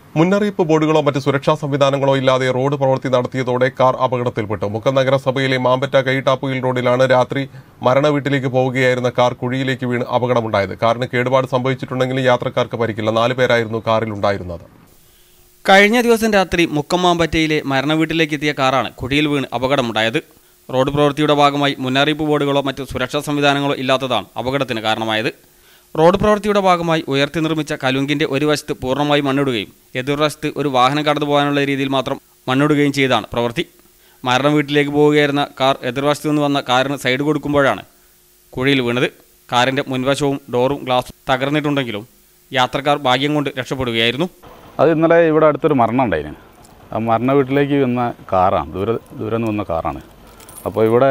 മുന്നറിയിപ്പ് ബോർഡുകളോ മറ്റ് സുരക്ഷാ സംവിധാനങ്ങളോ ഇല്ലാതെ റോഡ് പ്രവൃത്തി നടത്തിയതോടെ കാർ അപകടത്തിൽപ്പെട്ടു മുക്കം നഗരസഭയിലെ മാമ്പറ്റ കൈട്ടാപ്പുയിൽ റോഡിലാണ് രാത്രി മരണ വീട്ടിലേക്ക് പോവുകയായിരുന്ന കാർ കുഴിയിലേക്ക് വീണ് അപകടമുണ്ടായത് കാറിന് കേടുപാട് സംഭവിച്ചിട്ടുണ്ടെങ്കിലും യാത്രക്കാർക്ക് പരിക്കില്ല നാല് പേരായിരുന്നു കാറിലുണ്ടായിരുന്നത് കഴിഞ്ഞ ദിവസം രാത്രി മുക്കമ്മാമ്പറ്റയിലെ മരണവീട്ടിലേക്ക് എത്തിയ കാറാണ് കുഴിയിൽ വീണ് അപകടമുണ്ടായത് റോഡ് പ്രവൃത്തിയുടെ ഭാഗമായി മുന്നറിയിപ്പ് ബോർഡുകളോ മറ്റ് സുരക്ഷാ സംവിധാനങ്ങളോ ഇല്ലാത്തതാണ് അപകടത്തിന് കാരണമായത് റോഡ് പ്രവൃത്തിയുടെ ഭാഗമായി ഉയർത്തി നിർമ്മിച്ച കലുങ്കിന്റെ ഒരു വശത്ത് പൂർണ്ണമായി മണ്ണിടുകയും എതിർവശത്ത് ഒരു വാഹനം കടന്നു പോകാനുള്ള രീതിയിൽ മാത്രം മണ്ണിടുകയും ചെയ്താണ് പ്രവൃത്തി മരണ വീട്ടിലേക്ക് പോവുകയായിരുന്ന കാർ എതിർവശത്തു നിന്ന് വന്ന കാറിന് സൈഡ് കൊടുക്കുമ്പോഴാണ് കുഴിയിൽ വീണത് കാറിന്റെ മുൻവശവും ഡോറും ഗ്ലാസും തകർന്നിട്ടുണ്ടെങ്കിലും യാത്രക്കാർ ഭാഗ്യം കൊണ്ട് രക്ഷപ്പെടുകയായിരുന്നു അത് ഇന്നലെ ഇവിടെ അടുത്തൊരു മരണം ഉണ്ടായിരുന്നു ആ മരണ വീട്ടിലേക്ക് വന്ന കാറാണ് ദൂരെ ദൂരെ നിന്ന് വന്ന കാറാണ് അപ്പോൾ ഇവിടെ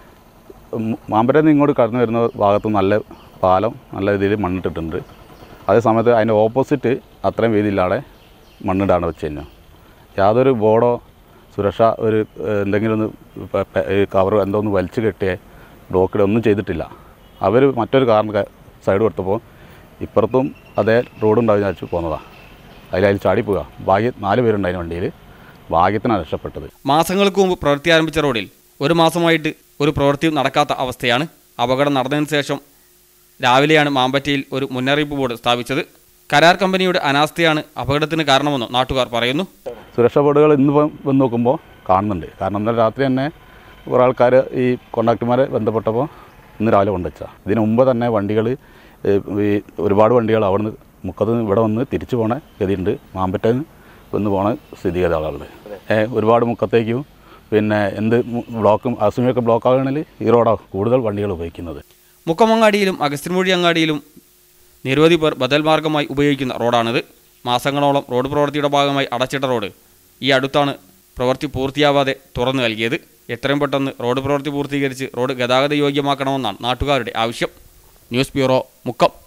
മ് മാമ്പരയിൽ നിന്ന് ഇങ്ങോട്ട് കടന്നു വരുന്ന ഭാഗത്ത് നല്ല പാലം നല്ല രീതിയിൽ മണ്ണിട്ടിട്ടുണ്ട് അതേ സമയത്ത് അതിൻ്റെ ഓപ്പോസിറ്റ് അത്രയും വീതിയില്ലാതെ മണ്ണിടാണ് വെച്ച് കഴിഞ്ഞാൽ യാതൊരു ബോർഡോ സുരക്ഷ ഒരു ഏഹ്, എന്തെങ്കിലും ഒന്ന് പ- പ- ഈ കവർ എന്തോ ഒന്ന് വലിച്ചു കെട്ടിയ ബ്ലോക്കിടെ ഒന്നും ചെയ്തിട്ടില്ല അവർ മറ്റൊരു കാറിന് ക- സൈഡ് കൊടുത്തപ്പോൾ ഇപ്പുറത്തും അതേ റോഡുണ്ടാവും വിചാരിച്ച് പോന്നതാണ് അതിൽ അതിൽ ചാടിപ്പോവുക ഭാഗ്യം നാല് പേരുണ്ടായിരുന്നു വണ്ടിയിൽ ഭാഗ്യത്തിനാണ് രക്ഷപ്പെട്ടത് മാസങ്ങൾക്ക് മുമ്പ് പ്രവൃത്തി ആരംഭിച്ച റോഡിൽ ഒരു മാസമായിട്ട് ഒരു പ്രവൃത്തിയും നടക്കാത്ത അവസ്ഥയാണ് അപകടം നടന്നതിന് ശേഷം രാവിലെയാണ് മാമ്പറ്റയിൽ ഒരു മുന്നറിയിപ്പ് ബോർഡ് സ്ഥാപിച്ചത് കരാർ കമ്പനിയുടെ അനാസ്ഥയാണ് അപകടത്തിന് കാരണമെന്ന് നാട്ടുകാർ പറയുന്നു സുരക്ഷാ ബോർഡുകൾ ഇന്ന് ഇപ്പം വന്ന് നോക്കുമ്പോൾ കാണുന്നുണ്ട് കാരണം ഇന്നലെ രാത്രി തന്നെ കുറേ ആൾക്കാർ ഈ കോണ്ടാക്ടർമാരെ ബന്ധപ്പെട്ടപ്പോൾ ഇന്ന് രാവിലെ കൊണ്ടുവച്ചാൽ ഇതിന് മുമ്പ് തന്നെ വണ്ടികൾ ഈ ഒരുപാട് വണ്ടികൾ അവിടെ നിന്ന് മുക്കത്ത് നിന്ന് ഇവിടെ വന്ന് തിരിച്ചു പോണ ഗതിയുണ്ട് മാമ്പറ്റയിൽ നിന്ന് വന്ന് പോണ സ്ഥിതിഗതികളുണ്ട് ഏഹ് ഒരുപാട് മുക്കത്തേക്കും പിന്നെ എന്ത് ബ്ലോക്കും അസുമിയൊക്കെ ബ്ലോക്ക് ആവുകയാണെങ്കിൽ ഈ റോഡാണ് കൂടുതൽ വണ്ടികൾ ഉപയോഗിക്കുന്നത് മുക്കമങ്ങാടിയിലും അഗസ്ത്യൻമൂഴി അങ്ങാടിയിലും നിരവധി പേർ ബദൽ മാർഗമായി ഉപയോഗിക്കുന്ന റോഡാണിത് മാസങ്ങളോളം റോഡ് പ്രവൃത്തിയുടെ ഭാഗമായി അടച്ചിട്ട റോഡ് ഈ അടുത്താണ് പ്രവൃത്തി പൂർത്തിയാവാതെ തുറന്നു നൽകിയത് എത്രയും പെട്ടെന്ന് റോഡ് പ്രവൃത്തി പൂർത്തീകരിച്ച് റോഡ് ഗതാഗത യോഗ്യമാക്കണമെന്നാണ് നാട്ടുകാരുടെ ആവശ്യം ന്യൂസ് ബ്യൂറോ മുക്കം